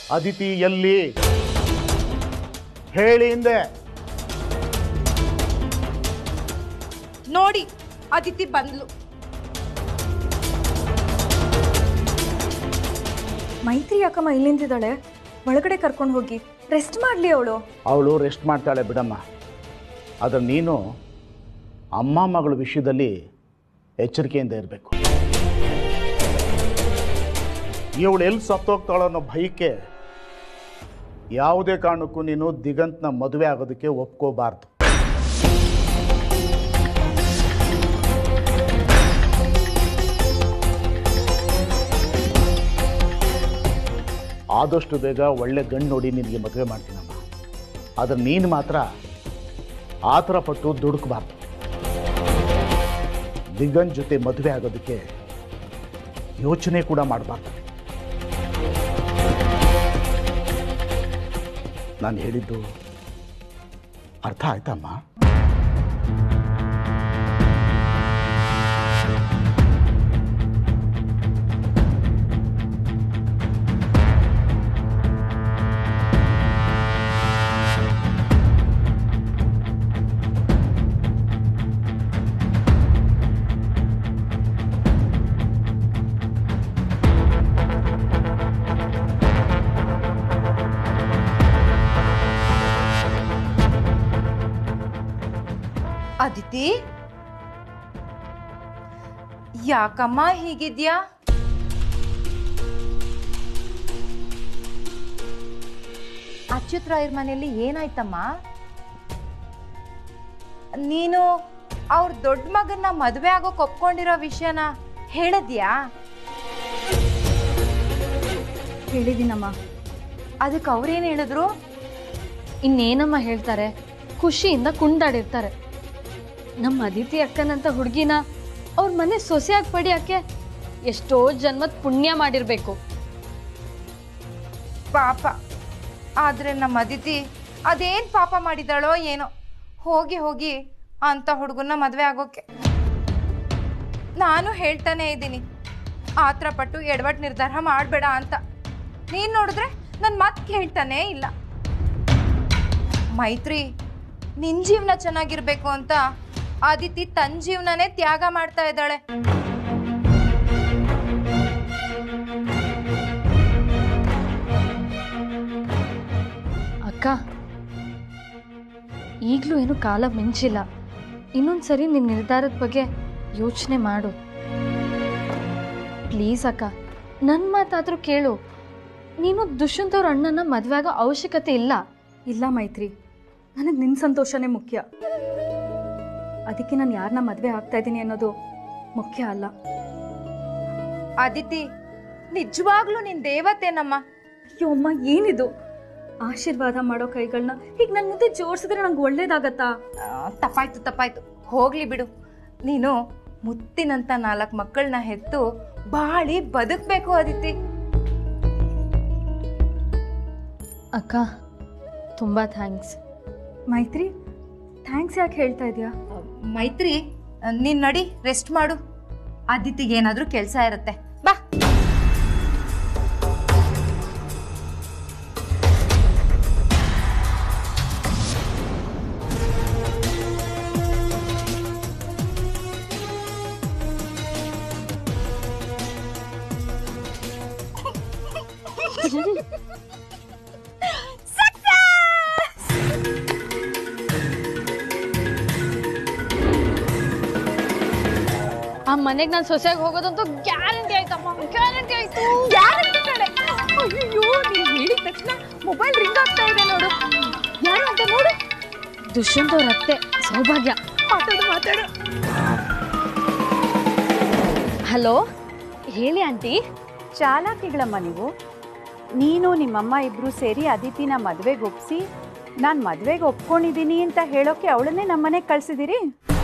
ಅದಿತಿ ಎಲ್ಲಿ ಹೇಳಿ ಹಿಂದೆ ನೋಡಿ ಅದಿತಿ ಬಂದ್ಲು ಮೈತ್ರಿ ಯಾಕಮ್ಮ ಇಲ್ಲಿ ನಿಂತಿದ್ದಾಳೆ ಒಳಗಡೆ ಕರ್ಕೊಂಡು ಹೋಗಿ ರೆಸ್ಟ್ ಮಾಡಲಿ ಅವಳು ಅವಳು ರೆಸ್ಟ್ ಮಾಡ್ತಾಳೆ ಬಿಡಮ್ಮ ಆದರೆ ನೀನು ಅಮ್ಮ ಮಗಳ ವಿಷಯದಲ್ಲಿ ಎಚ್ಚರಿಕೆಯಿಂದ ಇರಬೇಕು ಇವಳು ಎಲ್ಲಿ ಸತ್ತೋಗ್ತಾಳೋ ಅನ್ನೋ ಭಯಕ್ಕೆ ಯಾವುದೇ ಕಾರಣಕ್ಕೂ ನೀನು ದಿಗಂತ್ನ ಮದುವೆ ಆಗೋದಕ್ಕೆ ಒಪ್ಕೋಬಾರ್ದು ಆದಷ್ಟು ಬೇಗ ಒಳ್ಳೆ ಗಂಡು ನೋಡಿ ನಿನಗೆ ಮದುವೆ ಮಾಡ್ತೀನಮ್ಮ ಆದರೆ ನೀನು ಮಾತ್ರ ಆ ಥರ ಪಟ್ಟು ದುಡುಕಬಾರ್ದು ದಿಗಂತ್ ಜೊತೆ ಮದುವೆ ಆಗೋದಕ್ಕೆ ಯೋಚನೆ ಕೂಡ ಮಾಡಬಾರ್ದು ನಾನು ಹೇಳಿದ್ದು ಅರ್ಥ ಆಯ್ತಮ್ಮ ಅದಿತಿ ಯಾಕಮ್ಮ ಹೀಗಿದ್ಯಾ ಅಚ್ಯುತ್ ರಾಯರ್ ಮನೆಯಲ್ಲಿ ಏನಾಯ್ತಮ್ಮ ನೀನು ಅವ್ರ ದೊಡ್ಡ ಮಗನ್ನ ಮದುವೆ ಆಗೋಕ್ ಒಪ್ಕೊಂಡಿರೋ ವಿಷಯನ ಹೇಳಿದ್ಯಾ ಹೇಳಿದ್ದೀನಮ್ಮ ಅದಕ್ಕೆ ಅವ್ರೇನ್ ಹೇಳಿದ್ರು ಇನ್ನೇನಮ್ಮ ಹೇಳ್ತಾರೆ ಖುಷಿಯಿಂದ ಕುಂದಾಡಿರ್ತಾರೆ ನಮ್ಮ ಅದಿತಿ ಅಕ್ಕನಂತ ಹುಡುಗಿನ ಅವ್ರ ಮನೆ ಸೊಸೆಯಾಗಿ ಪಡಿಯಕ್ಕೆ ಎಷ್ಟೋ ಜನ್ಮದ ಪುಣ್ಯ ಮಾಡಿರ್ಬೇಕು ಪಾಪ ಆದ್ರೆ ನಮ್ಮ ಅದಿತಿ ಅದೇನ್ ಪಾಪ ಮಾಡಿದಾಳೋ ಏನೋ ಹೋಗಿ ಹೋಗಿ ಅಂತ ಹುಡುಗನ್ನ ಮದುವೆ ಆಗೋಕೆ ನಾನು ಹೇಳ್ತಾನೆ ಇದ್ದೀನಿ ಆತ್ರ ಪಟ್ಟು ಎಡವಟ್ ನಿರ್ಧಾರ ಮಾಡಬೇಡ ಅಂತ ನೀನ್ ನೋಡಿದ್ರೆ ನನ್ನ ಮಾತು ಕೇಳ್ತಾನೇ ಇಲ್ಲ ಮೈತ್ರಿ ನಿನ್ ಜೀವನ ಚೆನ್ನಾಗಿರ್ಬೇಕು ಅಂತ ಆದಿತಿ ತನ್ನ ಜೀವನನೇ ತ್ಯಾಗ ಮಾಡ್ತಾ ಇದ್ದಾಳೆ ಅಕ್ಕ ಈಗಲೂ ಏನು ಕಾಲ ಮಿಂಚಿಲ್ಲ ಇನ್ನೊಂದ್ಸರಿ ನಿನ್ನ ನಿರ್ಧಾರದ ಬಗ್ಗೆ ಯೋಚನೆ ಮಾಡು ಪ್ಲೀಸ್ ಅಕ್ಕ ನನ್ನ ಮಾತಾದರೂ ಕೇಳು ನೀನು ದುಷ್ಯಂತ್ ಅವ್ರ ಅಣ್ಣನ ಮದುವೆ ಆಗೋ ಅವಶ್ಯಕತೆ ಇಲ್ಲ ಇಲ್ಲ ಮೈತ್ರಿ ನನಗೆ ನಿನ್ನ ಸಂತೋಷನೇ ಮುಖ್ಯ ಅದಕ್ಕೆ ನಾನು ಯಾರನ್ನ ಮದುವೆ ಆಗ್ತಾ ಇದ್ದೀನಿ ಅನ್ನೋದು ಮುಖ್ಯ ಅಲ್ಲ ಅದಿತಿ ನಿಜವಾಗ್ಲೂ ನಿನ್ ದೇವತೆನಮ್ಮ ಅಯ್ಯೋ ಅಮ್ಮ ಏನಿದು ಆಶೀರ್ವಾದ ಮಾಡೋ ಕೈಗಳನ್ನ ಈಗ ನನ್ನ ಮುಂದೆ ಜೋಡಿಸಿದ್ರೆ ನಂಗೆ ಒಳ್ಳೇದಾಗತ್ತಾ ಆ, ತಪ್ಪಾಯ್ತು ತಪ್ಪಾಯ್ತು ಹೋಗ್ಲಿ ಬಿಡು ನೀನು ಮುತ್ತಿನಂತ ನಾಲ್ಕು ಮಕ್ಕಳನ್ನ ಹೆತ್ತು ಬಾಳಿ ಬದುಕ್ಬೇಕು ಅದಿತಿ ಅಕ್ಕ ತುಂಬ ಥ್ಯಾಂಕ್ಸ್ ಮೈತ್ರಿ ಥ್ಯಾಂಕ್ಸ್ ಯಾಕೆ ಹೇಳ್ತಾ ಇದೆಯಾ ಮೈತ್ರಿ ನೀನ್ ನಡಿ ರೆಸ್ಟ್ ಮಾಡು ಅದಿತಿಗೆ ಏನಾದ್ರೂ ಕೆಲಸ ಇರುತ್ತೆ ಬಾ ಆ ಮನೆಗೆ ನಾನು ಸೊಸೆಯಾಗಿ ಹೋಗೋದಂತೂ ಗ್ಯಾರಂಟಿ ಆಯ್ತಮ್ಮ ಗ್ಯಾರಂಟಿ ಆಯ್ತು ಗ್ಯಾರಂಟಿ ಕಡೆ ಅಯ್ಯೋ ನೀನ್ ಹೇಳಿದ ತಕ್ಷಣ ಮೊಬೈಲ್ ರಿಂಗ್ ಆಗ್ತಾ ಇದೆ ನೋಡು ಯಾರು ಅಂತ ನೋಡು ದುಷ್ಯಂತ್ ಅವ್ರ ಅತ್ತೆ ಸೌಭಾಗ್ಯ ಮಾತಾಡು ಮಾತಾಡು ಹಲೋ ಹೇಳಿ ಆಂಟಿ ಚಾಲಾಕಿಗಳಮ್ಮ ನೀವು ನೀನು ನಿಮ್ಮಮ್ಮ ಇಬ್ರು ಸೇರಿ ಅದಿತಿನ ಮದುವೆಗೆ ಒಪ್ಸಿ ನಾನು ಮದುವೆಗೆ ಒಪ್ಕೊಂಡಿದ್ದೀನಿ ಅಂತ ಹೇಳೋಕೆ ಅವಳನ್ನೇ ನಮ್ಮನೆಗೆ ಕಳ್ಸಿದಿರಿ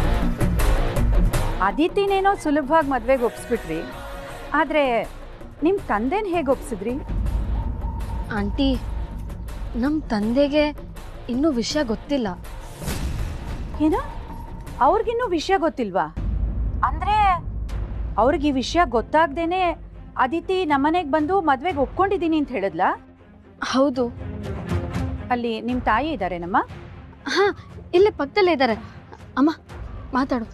ಅದಿತಿನೇನೋ ಸುಲಭವಾಗಿ ಮದುವೆಗೆ ಒಪ್ಸ್ಬಿಟ್ರಿ ಆದರೆ ನಿಮ್ಮ ತಂದೆನ ಹೇಗೆ ಒಪ್ಸಿದ್ರಿ ಆಂಟಿ ನಮ್ಮ ತಂದೆಗೆ ಇನ್ನೂ ವಿಷಯ ಗೊತ್ತಿಲ್ಲ ಏನೋ ಅವ್ರಿಗಿನ್ನೂ ವಿಷಯ ಗೊತ್ತಿಲ್ವಾ ಅಂದರೆ ಅವ್ರಿಗೆ ಈ ವಿಷಯ ಗೊತ್ತಾಗ್ದೇನೆ ಅದಿತಿ ನಮ್ಮನೆಗೆ ಬಂದು ಮದುವೆಗೆ ಒಪ್ಕೊಂಡಿದ್ದೀನಿ ಅಂತ ಹೇಳಿದ್ಲಾ ಹೌದು ಅಲ್ಲಿ ನಿಮ್ಮ ತಾಯಿ ಇದ್ದಾರೇನಮ್ಮ ಹಾ ಇಲ್ಲೇ ಪಕ್ಕದಲ್ಲೇ ಇದ್ದಾರೆ ಅಮ್ಮ ಮಾತಾಡು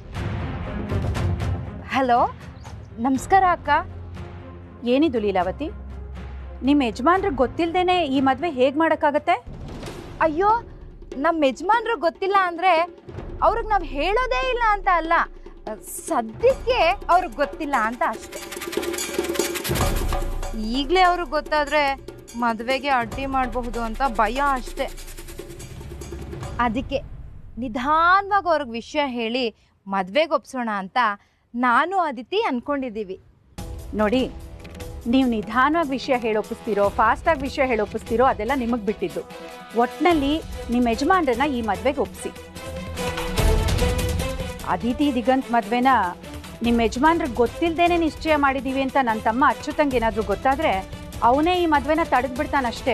ಹಲೋ ನಮಸ್ಕಾರ ಅಕ್ಕ ಏನಿದು ಲೀಲಾವತಿ ನಿಮ್ಮ ಯಜಮಾನ್ರಿಗೆ ಗೊತ್ತಿಲ್ಲದೇನೆ ಈ ಮದುವೆ ಹೇಗೆ ಮಾಡೋಕ್ಕಾಗತ್ತೆ ಅಯ್ಯೋ ನಮ್ಮ ಯಜಮಾನ್ರು ಗೊತ್ತಿಲ್ಲ ಅಂದರೆ ಅವ್ರಿಗೆ ನಾವು ಹೇಳೋದೇ ಇಲ್ಲ ಅಂತ ಅಲ್ಲ ಸದ್ಯಕ್ಕೆ ಅವ್ರಿಗೆ ಗೊತ್ತಿಲ್ಲ ಅಂತ ಅಷ್ಟೆ ಈಗಲೇ ಅವ್ರಿಗೆ ಗೊತ್ತಾದರೆ ಮದುವೆಗೆ ಅಡ್ಡಿ ಮಾಡಬಹುದು ಅಂತ ಭಯ ಅಷ್ಟೆ ಅದಕ್ಕೆ ನಿಧಾನವಾಗಿ ಅವ್ರಿಗೆ ವಿಷಯ ಹೇಳಿ ಮದುವೆಗೆ ಒಪ್ಸೋಣ ಅಂತ ನಾನು ಅದಿತಿ ಅನ್ಕೊಂಡಿದ್ದೀವಿ ನೋಡಿ ನೀವು ನಿಧಾನವಾಗಿ ವಿಷಯ ಹೇಳೊಪ್ಪಿಸ್ತೀರೋ ಫಾಸ್ಟಾಗಿ ವಿಷಯ ಹೇಳೊಪ್ಪಿಸ್ತೀರೋ ಅದೆಲ್ಲ ನಿಮಗೆ ಬಿಟ್ಟಿದ್ದು ಒಟ್ಟಿನಲ್ಲಿ ನಿಮ್ಮ ಯಜಮಾನ್ರನ್ನ ಈ ಮದುವೆಗೆ ಒಪ್ಪಿಸಿ ಅದಿತಿ ದಿಗಂತ್ ಮದುವೆನ ನಿಮ್ಮ ಯಜಮಾನ್ರಿಗೆ ಗೊತ್ತಿಲ್ಲದೇನೆ ನಿಶ್ಚಯ ಮಾಡಿದ್ದೀವಿ ಅಂತ ನನ್ನ ತಮ್ಮ ಅಚ್ಚುತಂಗೆ ಏನಾದರೂ ಗೊತ್ತಾದರೆ ಅವನೇ ಈ ಮದುವೆನ ತಡೆದು ಬಿಡ್ತಾನಷ್ಟೇ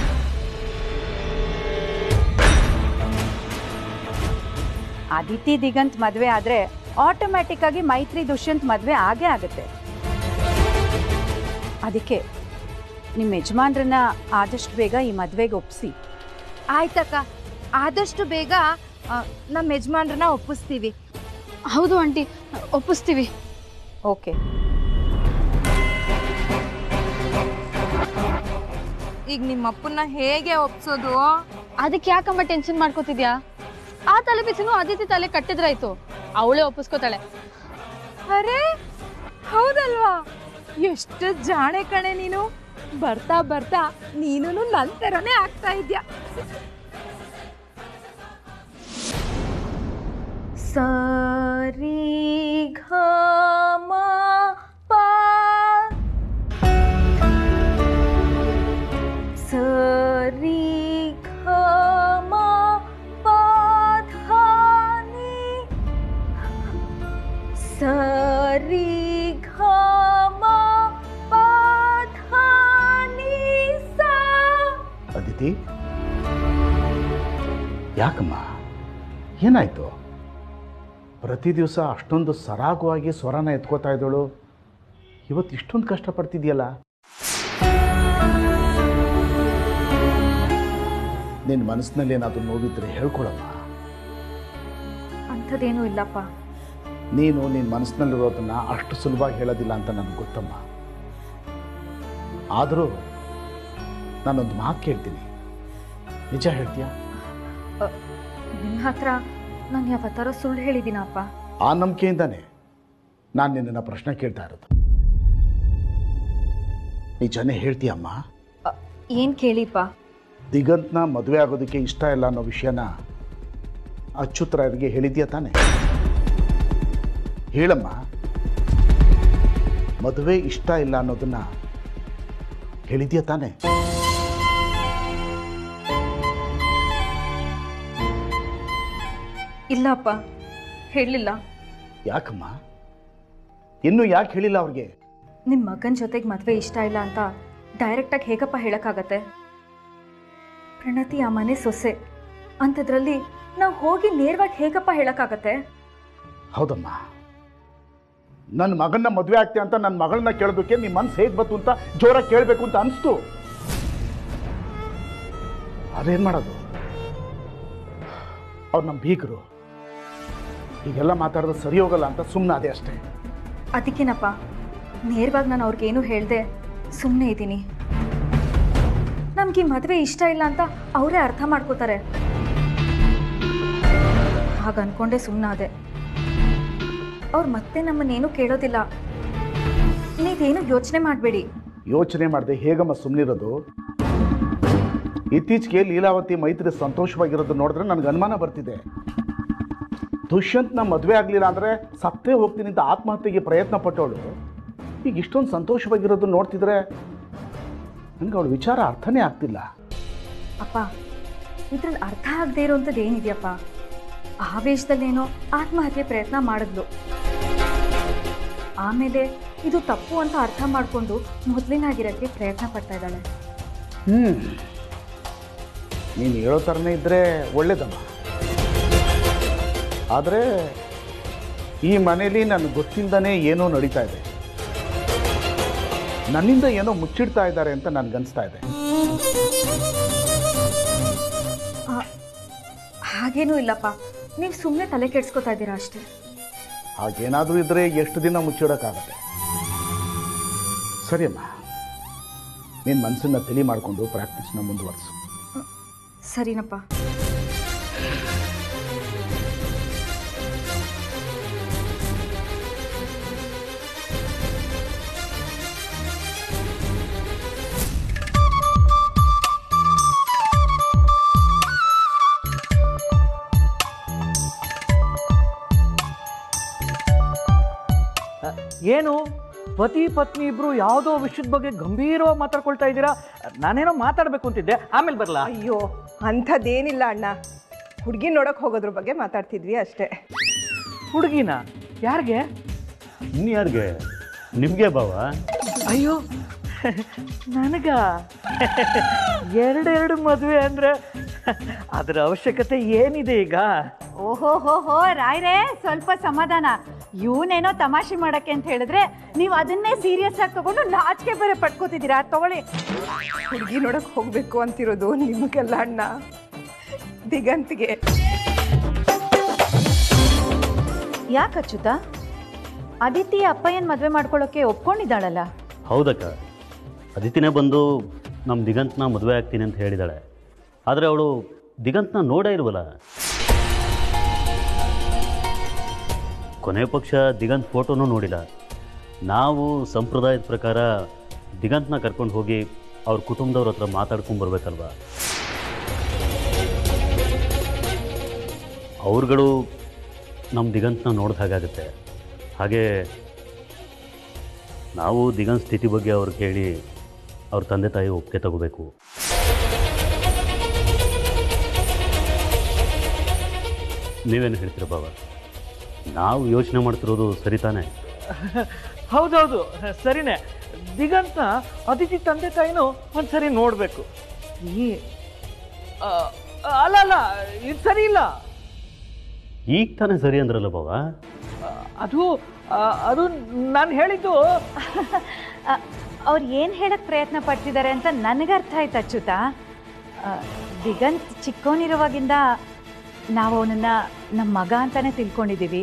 ಅದಿತಿ ದಿಗಂತ್ ಮದುವೆ ಆದರೆ ಆಟೋಮ್ಯಾಟಿಕ್ ಆಗಿ ಮೈತ್ರಿ ದುಷ್ಯಂತ್ ಮದುವೆ ಆಗೇ ಆಗುತ್ತೆ ಅದಕ್ಕೆ ನಿಮ್ಮ ಯಜಮಾನ್ರನ್ನ ಆದಷ್ಟು ಬೇಗ ಈ ಮದುವೆಗೆ ಒಪ್ಪಿಸಿ ಆಯ್ತಕ್ಕ ಆದಷ್ಟು ಬೇಗ ಆ, ನಮ್ಮ ಯಜಮಾನ್ರನ್ನ ಒಪ್ಪಿಸ್ತೀವಿ ಹೌದು ಆಂಟಿ ಒಪ್ಪಿಸ್ತೀವಿ ಓಕೆ ಈಗ ನಿಮ್ಮ ಅಪ್ಪನ್ನ ಹೇಗೆ ಒಪ್ಸೋದು ಅದಕ್ಕೆ ಯಾಕಮ್ಮ ಟೆನ್ಷನ್ ಮಾಡ್ಕೋತಿದ್ಯಾ ಆ ತಲೆ ಬಿಸಿನೂ ಅದಿತಿ ತಲೆ ಕಟ್ಟಿದ್ರಾಯ್ತು ಅವಳೇ ಒಪ್ಪಿಸ್ಕೋತಾಳೆ ಅರೆ ಹೌದಲ್ವಾ ಎಷ್ಟು ಜಾಣೆ ಕಣೆ ನೀನು ಬರ್ತಾ ಬರ್ತಾ ನೀನು ನನ್ನ ಥರನೇ ಆಗ್ತಾ ಇದ್ಯಾ ಸರಿ ಘ ಪ ಸರಿ ಘ ಮ ಪ ಧ ನಿ ಸರಿ ಘ ಮ ಪ ಧ ನಿ ಸ ಅದಿತಿ ಯಾಕಮ್ಮ ಏನಾಯ್ತು ಪ್ರತಿ ದಿವಸ ಅಷ್ಟೊಂದು ಸರಾಗವಾಗಿ ಸ್ವರನ ಎತ್ಕೋತಾ ಇದ್ದಳು ಇವತ್ತು ಇಷ್ಟೊಂದು ಕಷ್ಟಪಡ್ತಿದ್ಯಲ್ಲ ನಿನ್ನ ಮನಸ್ಸಿನಲ್ಲಿ ಏನಾದರೂ ನೋವಿದ್ರೆ ಹೇಳ್ಕೊಳಮ್ಮ ಅಂಥದ್ದೇನೂ ಇಲ್ಲಪ್ಪ ನೀನು ನಿನ್ನ ಮನಸ್ಸಿನಲ್ಲಿರೋದನ್ನ ಅಷ್ಟು ಸುಲಭವಾಗಿ ಹೇಳೋದಿಲ್ಲ ಅಂತ ನನಗೆ ಗೊತ್ತಮ್ಮ ಆದರೂ ನಾನೊಂದು ಮಾತು ಕೇಳ್ತೀನಿ ನಿಜ ಹೇಳ್ತೀಯಾ ನಿಮ್ಮ ಹತ್ರ ನಾನು ಯಾವತ್ತಾರ ಸುಳ್ಳು ಹೇಳಿದ್ದೀನಪ್ಪ ಆ ನಂಬಿಕೆಯಿಂದಾನೆ ನಾನು ನಿನ್ನನ್ನು ಪ್ರಶ್ನೆ ಕೇಳ್ತಾ ಇರೋದು ನಿಜನೇ ಹೇಳ್ತೀಯಮ್ಮ ಏನು ಕೇಳಿಪ್ಪ ದಿಗಂತ್ನ ಮದುವೆ ಆಗೋದಕ್ಕೆ ಇಷ್ಟ ಇಲ್ಲ ಅನ್ನೋ ವಿಷಯನ ಅಚ್ಯುತರಾಯರಿಗೆ ಹೇಳಿದ್ಯಾ ತಾನೆ ಹೇಳಮ್ಮ ಮದುವೆ ಇಷ್ಟ ಇಲ್ಲ ಅನ್ನೋದನ್ನ ಹೇಳಿದ್ಯಾ ತಾನೆ ಇಲ್ಲಪ್ಪ ಹೇಳಲಿಲ್ಲ ಯಾಕಮ್ಮ ಇನ್ನು ಯಾಕೆ ಹೇಳಿಲ್ಲ ಅವ್ರಿಗೆ ನಿಮ್ಮ ಮಗನ ಜೊತೆಗೆ ಮದುವೆ ಇಷ್ಟ ಇಲ್ಲ ಅಂತ ಡೈರೆಕ್ಟಾಗಿ ಹೇಗಪ್ಪ ಹೇಳೋಕ್ಕಾಗತ್ತೆ ಪ್ರಣತಿ ಆ ಮನೆ ಸೊಸೆ ಅಂಥದ್ರಲ್ಲಿ ನಾವು ಹೋಗಿ ನೇರವಾಗಿ ಹೇಗಪ್ಪ ಹೇಳೋಕ್ಕಾಗತ್ತೆ ಹೌದಮ್ಮ ನನ್ನ ಮಗನ್ನ ಮದುವೆ ಆಗ್ತೀಯ ಅಂತ ನನ್ನ ಮಗಳನ್ನ ಕೇಳೋದಕ್ಕೆ ನಿಮ್ಮ ಮನ್ಸು ಹೇಗೆ ಬಂತು ಅಂತ ಜೋರಾಗಿ ಕೇಳಬೇಕು ಅಂತ ಅನಿಸ್ತು ಅದೇನು ಮಾಡೋದು ಅವ್ರು ನಮ್ಮ ಬೀಗರು ಹೀಗೆಲ್ಲ ಮಾತಾಡೋದು ಸರಿ ಹೋಗಲ್ಲ ಅಂತ ಸುಮ್ಮನೆ ಅದೇ ಅಷ್ಟೇ ಅದಕ್ಕೇನಪ್ಪ ನೇರವಾಗಿ ನಾನು ಅವ್ರಿಗೇನು ಹೇಳ್ದೆ ಸುಮ್ಮನೆ ಇದ್ದೀನಿ ನಮ್ಗೆ ಈ ಮದುವೆ ಇಷ್ಟ ಇಲ್ಲ ಅಂತ ಅವರೇ ಅರ್ಥ ಮಾಡ್ಕೋತಾರೆ ಹಾಗ ಅನ್ಕೊಂಡೆ ಸುಮ್ಮನಾದೆ ಅವ್ರು ಮತ್ತೆ ನಮ್ಮನ್ನೇನು ಕೇಳೋದಿಲ್ಲ ನೀವೇನು ಯೋಚನೆ ಮಾಡಬೇಡಿ ಯೋಚನೆ ಮಾಡದೆ ಹೇಗಮ್ಮ ಸುಮ್ಮನಿರೋದು ಇತ್ತೀಚೆಗೆ ಲೀಲಾವತಿ ಮೈತ್ರಿ ಸಂತೋಷವಾಗಿರೋದು ನೋಡಿದ್ರೆ ನನಗೆ ಅನುಮಾನ ಬರ್ತಿದೆ ದುಷ್ಯಂತ್ನ ಮದುವೆ ಆಗಲಿಲ್ಲ ಅಂದರೆ ಸತ್ತೇ ಹೋಗ್ತೀನಿ ಅಂತ ಆತ್ಮಹತ್ಯೆಗೆ ಪ್ರಯತ್ನ ಪಟ್ಟವಳು ಈಗ ಇಷ್ಟೊಂದು ಸಂತೋಷವಾಗಿರೋದು ನೋಡ್ತಿದ್ರೆ ನನಗೆ ಅವಳ ವಿಚಾರ ಅರ್ಥನೇ ಆಗ್ತಿಲ್ಲ ಅಪ್ಪ ಇದ್ರಲ್ಲಿ ಅರ್ಥ ಆಗದೆ ಇರೋಂಥದ್ದು ಏನಿದೆಯಪ್ಪ ಆವೇಶದಲ್ಲೇನೋ ಆತ್ಮಹತ್ಯೆ ಪ್ರಯತ್ನ ಮಾಡಿದ್ಲು ಆಮೇಲೆ ಇದು ತಪ್ಪು ಅಂತ ಅರ್ಥ ಮಾಡಿಕೊಂಡು ಮೊದಲಿನಾಗಿರೋಕ್ಕೆ ಪ್ರಯತ್ನ ಪಡ್ತಾ ಇದ್ದಾಳೆ ಹ್ಞೂ ನೀನು ಹೇಳೋ ಥರನೇ ಇದ್ದರೆ ಒಳ್ಳೇದಮ್ಮ ಆದರೆ ಈ ಮನೇಲಿ ನನಗೆ ಗೊತ್ತಿಲ್ಲದೇ ಏನೋ ನಡೀತಾ ಇದೆ ನನ್ನಿಂದ ಏನೋ ಮುಚ್ಚಿಡ್ತಾ ಇದ್ದಾರೆ ಅಂತ ನನಗನ್ನಿಸ್ತಾ ಇದೆ ಆ, ಹಾಗೇನೂ ಇಲ್ಲಪ್ಪ ನೀವು ಸುಮ್ಮನೆ ತಲೆ ಕೆಡ್ಸ್ಕೊತಾ ಇದ್ದೀರಾ ಅಷ್ಟೇ ಹಾಗೇನಾದರೂ ಇದ್ದರೆ ಎಷ್ಟು ದಿನ ಮುಚ್ಚಿಡೋಕ್ಕಾಗತ್ತೆ ಸರಿಯಮ್ಮ ನಿನ್ನ ಮನಸ್ಸನ್ನು ತಿಳಿ ಮಾಡಿಕೊಂಡು ಪ್ರಾಕ್ಟೀಸ್ನ ಮುಂದುವರಿಸು ಸರಿನಪ್ಪ ಏನು ಪತಿ ಪತ್ನಿ ಇಬ್ರು ಯಾವುದೋ ವಿಷಯದ ಬಗ್ಗೆ ಗಂಭೀರವಾಗಿ ಮಾತಾಡ್ಕೊಳ್ತಾ ಇದ್ದೀರಾ ನಾನೇನೋ ಮಾತಾಡ್ಬೇಕು ಅಂತಿದ್ದೆ ಆಮೇಲೆ ಬರಲ್ಲ ಅಯ್ಯೋ ಅಂಥದ್ದೇನಿಲ್ಲ ಅಣ್ಣ ಹುಡುಗಿ ನೋಡಕ್ ಹೋಗೋದ್ರ ಬಗ್ಗೆ ಮಾತಾಡ್ತಿದ್ವಿ ಅಷ್ಟೇ ಹುಡುಗಿನ ಯಾರಿಗೆ ಇನ್ಯಾರಿಗೆ ನಿಮಗೆ ಬಾವ ಅಯ್ಯೋ ನನಗ ಎರಡೆರಡು ಮದುವೆ ಅಂದ್ರೆ ಅದರ ಅವಶ್ಯಕತೆ ಏನಿದೆ ಈಗ ಓಹೋ ಹೋ ಹೋ ರಾಯ್ರೆ ಸ್ವಲ್ಪ ಸಮಾಧಾನ ಇವನೇನೋ ತಮಾಷೆ ಮಾಡಕ್ಕೆ ಅಂತ ಹೇಳಿದ್ರೆ ನೀವು ಅದನ್ನೇ ಸೀರಿಯಸ್ ಆಗಿ ತಗೊಂಡು ನಾಚಿಕೆ ಬೇರೆ ಪಟ್ಕೋತಿದ್ದೀರಾ ತಗೊಳ್ಳಿ ಹುಡುಗಿ ನೋಡಕ್ ಹೋಗ್ಬೇಕು ಅಂತಿರೋದು ನಿಮ್ಗೆಲ್ಲ ಅಣ್ಣ ದಿಗಂತಿಗೆ ಯಾಕೆ ಅಚ್ಯುತ ಅದಿತಿ ಅಪ್ಪಯ್ಯನ್ ಮದುವೆ ಮಾಡ್ಕೊಳ್ಳೋಕೆ ಒಪ್ಕೊಂಡಿದ್ದಾಳಲ್ಲ ಹೌದಕ್ಕ ಅದಿತಿನೇ ಬಂದು ನಮ್ಮ ದಿಗಂತ್ನ ಮದುವೆ ಆಗ್ತೀನಿ ಅಂತ ಹೇಳಿದಾಳೆ ಆದರೆ ಅವಳು ದಿಗಂತ್ನ ನೋಡೇ ಇಲ್ವಲ್ಲ ಕೊನೆ ಪಕ್ಷ ದಿಗಂತ್ ಫೋಟೋನೂ ನೋಡಿಲ್ಲ ನಾವು ಸಂಪ್ರದಾಯದ ಪ್ರಕಾರ ದಿಗಂತ್ನ ಕರ್ಕೊಂಡು ಹೋಗಿ ಅವ್ರ ಕುಟುಂಬದವ್ರ ಹತ್ರ ಮಾತಾಡ್ಕೊಂಡು ಬರ್ಬೇಕಲ್ವಾ ಅವ್ರುಗಳು ನಮ್ಮ ದಿಗಂತ್ನ ನೋಡಿದ ಹಾಗಾಗುತ್ತೆ ಹಾಗೆ ನಾವು ದಿಗಂತ್ ಸ್ಥಿತಿ ಬಗ್ಗೆ ಅವ್ರು ಕೇಳಿ ಅವ್ರ ತಂದೆ ತಾಯಿ ಒಪ್ಪಿಗೆ ತಗೋಬೇಕು ನೀವೇನು ಹೇಳ್ತೀರ ಬಾಬಾ ನಾವು ಯೋಚನೆ ಮಾಡ್ತಿರೋದು ಸರಿ ತಾನೇ ಹೌದೌದು ಸರಿನೇ ದಿಗಂತ ಅದಿತಿ ತಂದೆ ತಾಯಿನೂ ಒಂದ್ಸರಿ ನೋಡಬೇಕು ಈ ಆ, ಅಲ್ಲ ಅಲ್ಲ ಇದು ಸರಿ ಇಲ್ಲ ಈಗ ತಾನೇ ಸರಿ ಅಂದ್ರಲ್ಲ ಬಾಬಾ ಅದು ಆ, ಅದು ನಾನು ಹೇಳಿದ್ದು ಅವ್ರು ಏನು ಹೇಳಕ್ ಪ್ರಯತ್ನ ಪಡ್ತಿದ್ದಾರೆ ಅಂತ ನನಗೆ ಅರ್ಥ ಆಯ್ತು ಅಚ್ಯುತ ಆ, ದಿಗಂತ್ ಚಿಕ್ಕವನಿರುವಾಗಿಂದ ನಾವು ಅವನನ್ನ ನಮ್ಮ ಮಗ ಅಂತಾನೆ ತಿಳ್ಕೊಂಡಿದ್ದೀವಿ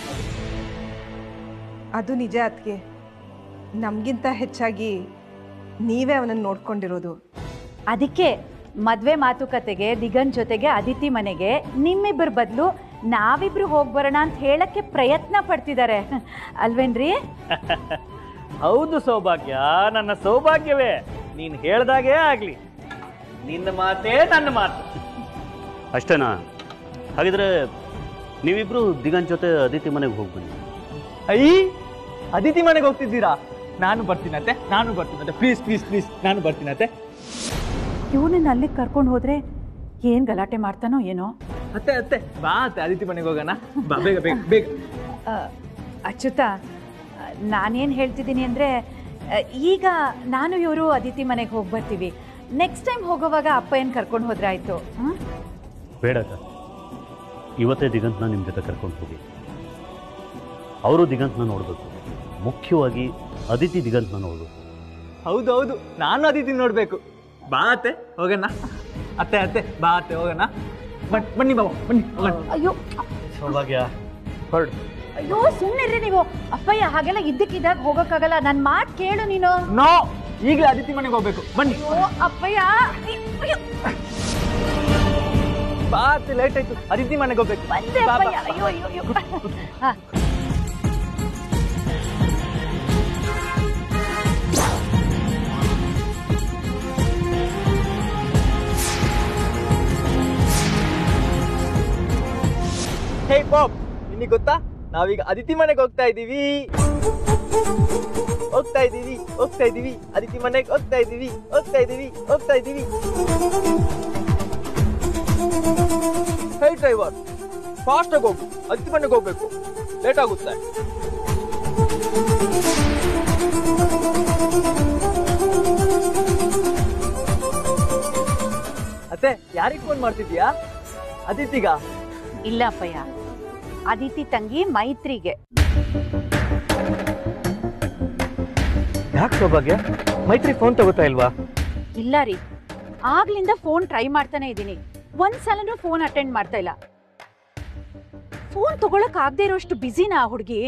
ಅದು ನಿಜ ಅದಕ್ಕೆ ನಮಗಿಂತ ಹೆಚ್ಚಾಗಿ ನೀವೇ ಅವನನ್ನು ನೋಡ್ಕೊಂಡಿರೋದು ಅದಕ್ಕೆ ಮದುವೆ ಮಾತುಕತೆಗೆ ದಿಗಂತ್ ಜೊತೆಗೆ ಅದಿತಿ ಮನೆಗೆ ನಿಮ್ಮಿಬ್ಬರ ಬದಲು ನಾವಿಬ್ರು ಹೋಗಿ ಬರೋಣ ಅಂತ ಹೇಳಕ್ಕೆ ಪ್ರಯತ್ನ ಪಡ್ತಿದ್ದಾರೆ ಅಲ್ವೇನ್ರಿ ಹೌದು ಸೌಭಾಗ್ಯ ನನ್ನ ಸೌಭಾಗ್ಯವೇ ನೀನು ಹೇಳ್ದಾಗೇ ಆಗಲಿ ನಿನ್ನ ಮಾತೇ ನನ್ನ ಮಾತು ಅಷ್ಟೇನಾ ಹಾಗಿದ್ರೆ ನೀವಿಬ್ಬರು ದಿಗಂತ್ ಜೊತೆ ಅದಿತಿ ಮನೆಗೆ ಹೋಗಿ ಬನ್ನಿ ಅಯ್ಯ ಅದಿತಿ ಮನೆಗೆ ಹೋಗ್ತಿದ್ದೀರಾ ನಾನು ಬರ್ತೀನಂತೆ ನಾನು ಬರ್ತೀನಂತೆ ಪ್ಲೀಸ್ ಪ್ಲೀಸ್ ಪ್ಲೀಸ್ ನಾನು ಬರ್ತೀನಂತೆ ಇವನನ್ನ ಅಲ್ಲಿಗೆ ಕರ್ಕೊಂಡು ಹೋದ್ರೆ ಏನು ಗಲಾಟೆ ಮಾಡ್ತಾನೋ ಏನೋ ಅತ್ತೆ ಅತ್ತೆ ಬಾ ಅತ್ತೆ ಅದಿತಿ ಮನೆಗೆ ಹೋಗೋಣ ಬಾ ಬೇಗ ಬೇಗ ಬೇಗ ಆ, ಅಚ್ಯುತ ನಾನೇನು ಹೇಳ್ತಿದ್ದೀನಿ ಅಂದರೆ ಈಗ ನಾನು ಇವರು ಅದಿತಿ ಮನೆಗೆ ಹೋಗಿ ಬರ್ತೀವಿ ನೆಕ್ಸ್ಟ್ ಟೈಮ್ ಹೋಗೋವಾಗ ಅಪ್ಪ ಏನು ಕರ್ಕೊಂಡು ಹೋದ್ರೆ ಆಯಿತು ಹ್ಞೂ ಬೇಡಕ್ಕ ಇವತ್ತೇ ದಿಗಂತ್ನ ನಿಮ್ಮ ಜೊತೆ ಕರ್ಕೊಂಡು ಹೋಗಿ ಅವರು ದಿಗಂತ್ನ ನೋಡಬೇಕು ಮುಖ್ಯವಾಗಿ ಅದಿತಿ ದಿಗಂತ್ನ ನೋಡಬೇಕು ಹೌದು ಹೌದು ನಾನು ಅದಿತಿ ನೋಡ್ಬೇಕು ಬಾ ಅತ್ತೆ ಹೋಗೋಣ ಅತ್ತೆ ಅತ್ತೆ ಬಾ ಅತ್ತೆ ಹೋಗೋಣ ಬಟ್ ಬನ್ನಿ ಬಾಬು ಬನ್ನಿ ಹೋಗೋಣ ಅಯ್ಯೋ ಸೌಭಾಗ್ಯ ಹೊರಡು ಅಯ್ಯೋ ಸುಮ್ಮನಿರ್ರಿ ನೀವು ಅಪ್ಪಯ್ಯ ಹಾಗೆಲ್ಲ ಇದ್ದಕ್ಕಿದ್ದಾಗ ಹೋಗೋಕ್ಕಾಗಲ್ಲ ನನ್ನ ಮಾತು ಕೇಳು ನೀನು ನೋ ಈಗಲೇ ಅದಿತಿ ಮನೆಗೆ ಹೋಗ್ಬೇಕು ಬನ್ನಿ ಅಯ್ಯೋ ಅಪ್ಪಯ್ಯ ಅಯ್ಯೋ, ಬಾ ಅತ್ತೆ ಲೇಟ್ ಆಯ್ತು ಅದಿತಿ ಮನೆಗೆ ಹೋಗ್ಬೇಕು ಬಂದೆ ಬಾ, ಬಾ, ಅಪ್ಪಯ್ಯ ಬಾ. ಅಯ್ಯೋ ಅಯ್ಯೋ ಅಯ್ಯೋ ಹಾ ಹೇ ಪಾಪ್ ನಿನಗೆ ಗೊತ್ತಾ ನಾವೀಗ ಅದಿತಿ ಮನೆಗೆ ಹೋಗ್ತಾ ಇದ್ದೀವಿ ಹೋಗ್ತಾ ಇದ್ದೀವಿ ಹೋಗ್ತಾ ಇದ್ದೀವಿ ಅದಿತಿ ಮನೆಗೆ ಹೋಗ್ತಾ ಇದ್ದೀವಿ ಹೋಗ್ತಾ ಇದ್ದೀವಿ ಹೋಗ್ತಾ ಇದ್ದೀವಿ ಹೇ ಡ್ರೈವರ್ ಫಾಸ್ಟ್ ಆಗಿ ಹೋಗು ಅದಿತಿ ಮನೆಗೆ ಹೋಗ್ಬೇಕು ಲೇಟ್ ಆಗುತ್ತೆ ಅತ್ತೆ ಯಾರಿಗೆ ಫೋನ್ ಮಾಡ್ತಿದ್ಯಾ ಅದಿತಿಗ ಇಲ್ಲ ಅಪ್ಪಯ್ಯ ಅದಿತಿ ತಂಗಿ ಮೈತ್ರಿಗೆ ಯಾಕೆ ಸೌಭಾಗ್ಯ ಮೈತ್ರಿ ಫೋನ್ ತಗೋತಾ ಇಲ್ವಾ ಇಲ್ಲ ರೀ ಆಗ್ಲಿಂದ ಫೋನ್ ಟ್ರೈ ಮಾಡ್ತಾನೆ ಇದ್ದೀನಿ ಒಂದ್ ಸಲನೂ ಫೋನ್ ಅಟೆಂಡ್ ಮಾಡ್ತಾ ಇಲ್ಲ ಫೋನ್ ತಗೊಳಕ್ ಆಗದೆ ಇರೋಷ್ಟು ಬ್ಯುಸಿನಾ ಆ ಹುಡುಗಿ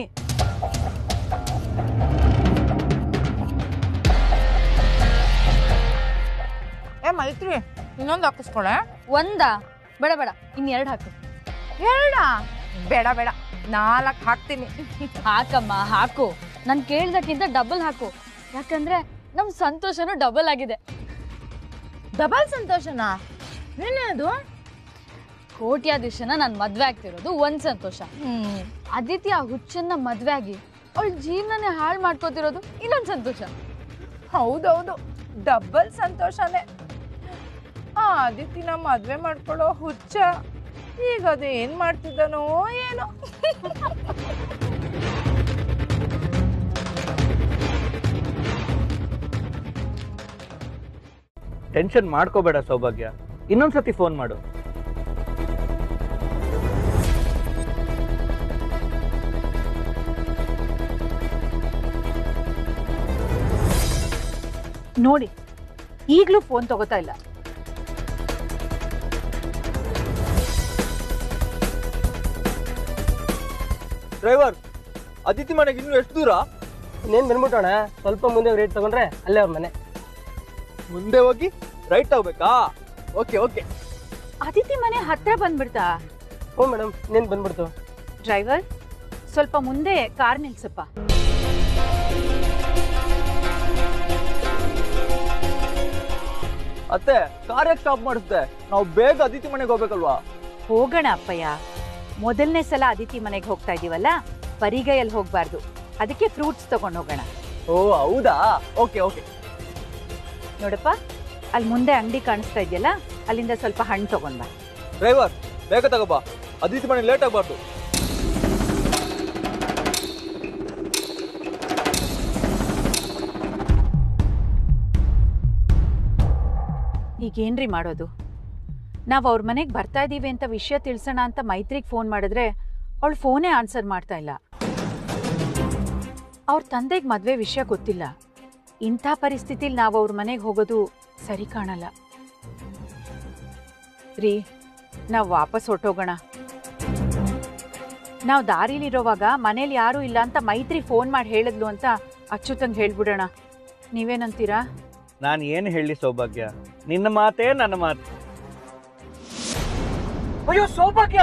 ಏ ಮೈತ್ರಿ ಇನ್ನೊಂದು ಹಾಕಿಸ್ಕೊಳೆ ಒಂದ ಬೇಡ ಬೇಡ ಇನ್ನೆರಡು ಹಾಕು ಎರಡ ಬೇಡ ಬೇಡ ನಾಲ್ಕು ಹಾಕ್ತೀನಿ ಹಾಕಮ್ಮ ಹಾಕು ನಾನು ಕೇಳ್ದಕ್ಕಿಂತ ಡಬಲ್ ಹಾಕು ಯಾಕಂದ್ರೆ ನಮ್ ಸಂತೋಷನೂ ಡಬಲ್ ಆಗಿದೆ ಡಬಲ್ ಸಂತೋಷನಾ ಏನೇ ಅದು ಕೋಟ್ಯಾಧೀಶನ ನಾನು ಮದ್ವೆ ಆಗ್ತಿರೋದು ಒಂದ್ ಸಂತೋಷ ಹ್ಮ್ ಆದಿತ್ಯ ಆ ಹುಚ್ಚನ್ನ ಮದ್ವೆ ಆಗಿ ಅವಳ ಜೀವನನೇ ಹಾಳು ಮಾಡ್ಕೋತಿರೋದು ಇನ್ನೊಂದ್ ಸಂತೋಷ ಹೌದೌದು ಡಬಲ್ ಸಂತೋಷನೇ ಆ ಆದಿತ್ಯನ ಮದ್ವೆ ಮಾಡ್ಕೊಳ್ಳೋ ಹುಚ್ಚ ಈಗ ಅದು ಏನ್ ಮಾಡ್ತಿದ್ದಾನೋ ಏನೋ ಟೆನ್ಷನ್ ಮಾಡ್ಕೋಬೇಡ ಸೌಭಾಗ್ಯ ಇನ್ನೊಂದ್ಸತಿ ಫೋನ್ ಮಾಡು ನೋಡಿ ಈಗ್ಲೂ ಫೋನ್ ತಗೋತಾ ಇಲ್ಲ ಡ್ರೈವರ್ ಅದಿತಿ ಮನೆಗೆ ಇನ್ನು ಎಷ್ಟು ದೂರ ಇನ್ನೇನು ಬಂದ್ಬಿಟ್ಟೋಣ ಸ್ವಲ್ಪ ಮುಂದೆ ರೇಟ್ ತಗೊಂಡ್ರೆ ಅಲ್ಲೇ ಅವ್ರ ಮನೆ ಮುಂದೆ ಹೋಗಿ ರೈಟ್ ಹೋಗ್ಬೇಕಾ ಓಕೆ ಓಕೆ ಅದಿತಿ ಮನೆ ಹತ್ರ ಬಂದ್ಬಿಡ್ತಾ ಹ್ಞೂ ಮೇಡಮ್ ಇನ್ನೇನು ಬಂದ್ಬಿಡ್ತು ಡ್ರೈವರ್ ಸ್ವಲ್ಪ ಮುಂದೆ ಕಾರ್ ನಿಲ್ಸಪ್ಪ ಅತ್ತೆ ಕಾರ್ ಸ್ಟಾಪ್ ಮಾಡಿಸ್ದೆ ನಾವು ಬೇಗ ಅದಿತಿ ಮನೆಗೆ ಹೋಗ್ಬೇಕಲ್ವಾ ಹೋಗೋಣ ಅಪ್ಪಯ್ಯ ಮೊದಲನೇ ಸಲ ಅದಿತಿ ಮನೆಗೆ ಹೋಗ್ತಾ ಇದೀವಲ್ಲ ಬರಿಗೈಯಲ್ಲಿ ಹೋಗ್ಬಾರ್ದು ಅದಕ್ಕೆ ಫ್ರೂಟ್ಸ್ ತಗೊಂಡು ಹೋಗೋಣ ಓ ಹೌದಾ ಓಕೆ ಓಕೆ ನೋಡಪ್ಪ ಅಲ್ಲಿ ಮುಂದೆ ಅಂಗಡಿ ಕಾಣಿಸ್ತಾ ಇದೆಯಲ್ಲ ಅಲ್ಲಿಂದ ಸ್ವಲ್ಪ ಹಣ್ಣು ತಗೊಂಡ್ ಬಾ ಡ್ರೈವರ್ ಬೇಗ ತಗೋಬಾ ಅದಿತಿ ಮನೆ ಲೇಟ್ ಆಗ್ಬಾರ್ದು ಈಗೇನ್ರಿ ಮಾಡೋದು ನಾವು ಅವ್ರ ಮನೆಗೆ ಬರ್ತಾ ಇದ್ದೀವಿ ಅಂತ ವಿಷಯ ತಿಳಿಸೋಣ ಅಂತ ಮೈತ್ರಿಗೆ ಫೋನ್ ಮಾಡಿದ್ರೆ ಅವಳು ಫೋನೇ ಆನ್ಸರ್ ಮಾಡ್ತಾ ಇಲ್ಲ ಅವ್ರ ತಂದೆಗೆ ಮದುವೆ ವಿಷಯ ಗೊತ್ತಿಲ್ಲ ಇಂಥ ಪರಿಸ್ಥಿತಿಲಿ ನಾವು ಅವ್ರ ಮನೆಗೆ ಹೋಗೋದು ಸರಿ ಕಾಣಲ್ಲ ರೀ ನಾವು ವಾಪಸ್ ಹೊರ್ಟೋಗೋಣ ನಾವು ದಾರಿಲಿರೋವಾಗ ಮನೇಲಿ ಯಾರೂ ಇಲ್ಲ ಅಂತ ಮೈತ್ರಿ ಫೋನ್ ಮಾಡಿ ಹೇಳಿದ್ಲು ಅಂತ ಅಚ್ಚುತಂಗೆ ಹೇಳ್ಬಿಡೋಣ ನೀವೇನಂತೀರಾ ನಾನು ಏನು ಹೇಳಿ ಸೌಭಾಗ್ಯ ನಿನ್ನ ಮಾತೇ ನನ್ನ ಮಾತು ಅಯ್ಯೋ ಸೌಭಾಗ್ಯ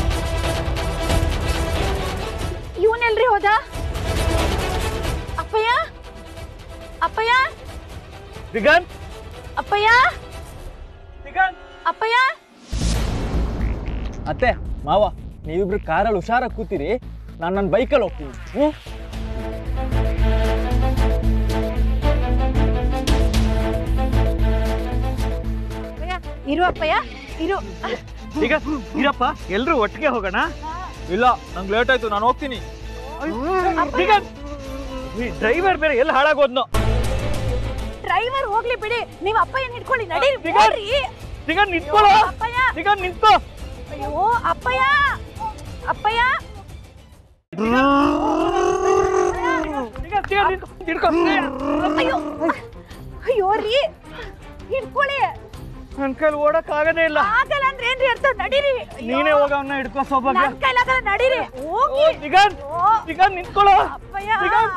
ಇವನೆಲ್ರಿ ಹೋದ ಅಪ್ಪಯ್ಯ ಅಪ್ಪಯ್ಯ ದಿಗಂತ್ ಅಪ್ಪಯ್ಯ ದಿಗಂತ್ ಅಪ್ಪಯ್ಯ ಅತ್ತೆ ಮಾವ ನೀವಿಬ್ರು ಕಾರಲ್ಲಿ ಹುಷಾರಾಗಿ ಕೂತಿರಿ ನಾನು ನನ್ನ ಬೈಕಲ್ಲಿ ಹೋಗ್ತೀನಿ ಹ್ಞೂ ಇರು ಅಪ್ಪಯ್ಯ ಇರು ಈಗ ಇರಪ್ಪ ಎಲ್ರು ಒಟ್ಟಿಗೆ ಹೋಗೋಣ ಇಲ್ಲ ನಂಗೆ ಲೇಟ್ ಆಯ್ತು ನಾನು ಹೋಗ್ತೀನಿ ಡ್ರೈವರ್ ಬೇರೆ ಎಲ್ಲಿ ಹಾಳಾಗೋದ್ನೋ ಡ್ರೈವರ್ ಹೋಗ್ಲಿ ಬಿಡಿ ನೀವು ಅಪ್ಪಯ್ಯನ ಹಿಡ್ಕೊಳ್ಳಿ ನಡೀರಿ ದಿಗ- ಓಡ್ರಿ. ದಿಗ ನಿಂತ್ಕೊಳ್ಳೋ ಅಪ್ಪಯ್ಯ ದಿಗ ನಿಂತ್ಕೋ ಅಯ್ಯೋ ಅಪ್ಪಯ್ಯ ಅಪ್ಪಯ್ಯ ದಿಗ ದಿಗ ನಿಂತ್ಕೊ ಹಿಡ್ಕೊ ಅಯ್ಯೋ ಅಯ್ಯೋ ರೀ ಹಿಡ್ಕೊಳ್ಳಿ ನನ್ನ ಕೈಲಿ ಓಡಕ್ ಆಗದೇ ಇಲ್ಲ ಆಗಲ್ಲ ಅಂದ್ರೆ ಏನ್ರಿ ಅರ್ಥ ನಡೀರಿ ಅಯ್ಯೋ, ನೀನೇ ಹೋಗ ಅವನ್ನ ಹಿಡ್ಕೋ ಸೌಭಾಗ್ಯ ನನ್ ಕೈಲಾಗಲ್ಲ ನಡೀರಿ ಹೋಗಿ ದಿಗಂತ್ ಓ, ದಿಗಂತ್ ನಿಂತ್ಕೊಳ್ಳೋ ಅಪ್ಪಯ್ಯ ದಿಗಂತ್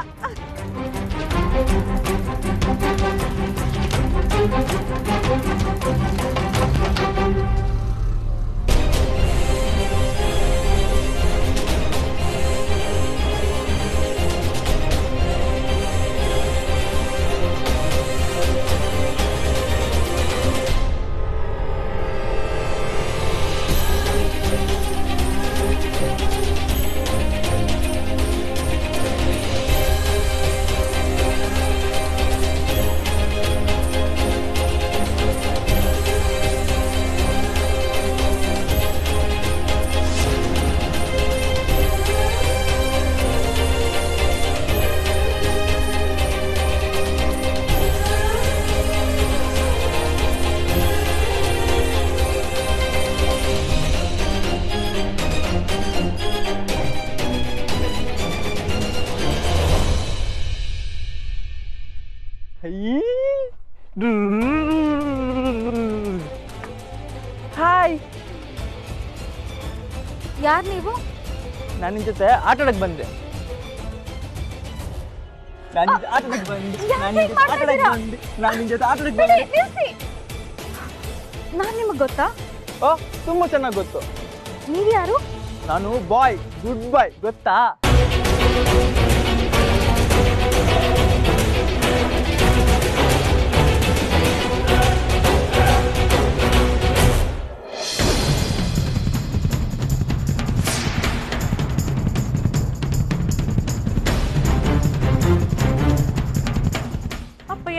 ಅಯ್ಯೀ. ಯಾರು ನೀವು ನಾನು ನಿನ್ ಜೊತೆ ಆಟ ಆಡಕ್ ಬಂದೆ ನಾನು ನಿನ್ ಜೊತೆ ಆಟ ಆಡಕ್ ಬಂದೆ ನಾನು ನಿನ್ ಜೊತೆ ಆಟ ಆಡಕ್ ಬಂದೆ ನಾನು ನಿನ್ ಜೊತೆ ಆಟ ಆಡಕ್ ಬಂದೆ ನಾನು ನಿಮಗೆ ಗೊತ್ತಾ ಓ ತುಂಬಾ ಚೆನ್ನಾಗಿ ಗೊತ್ತು ನೀವ್ಯಾರು ನಾನು ಬಾಯ್ ಗುಡ್ ಬಾಯ್ ಗೊತ್ತಾ ಅಪ್ಪಯ್ಯ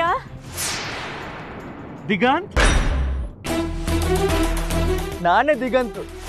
ದಿಗಂತ್ ನಾನೇ ದಿಗಂತು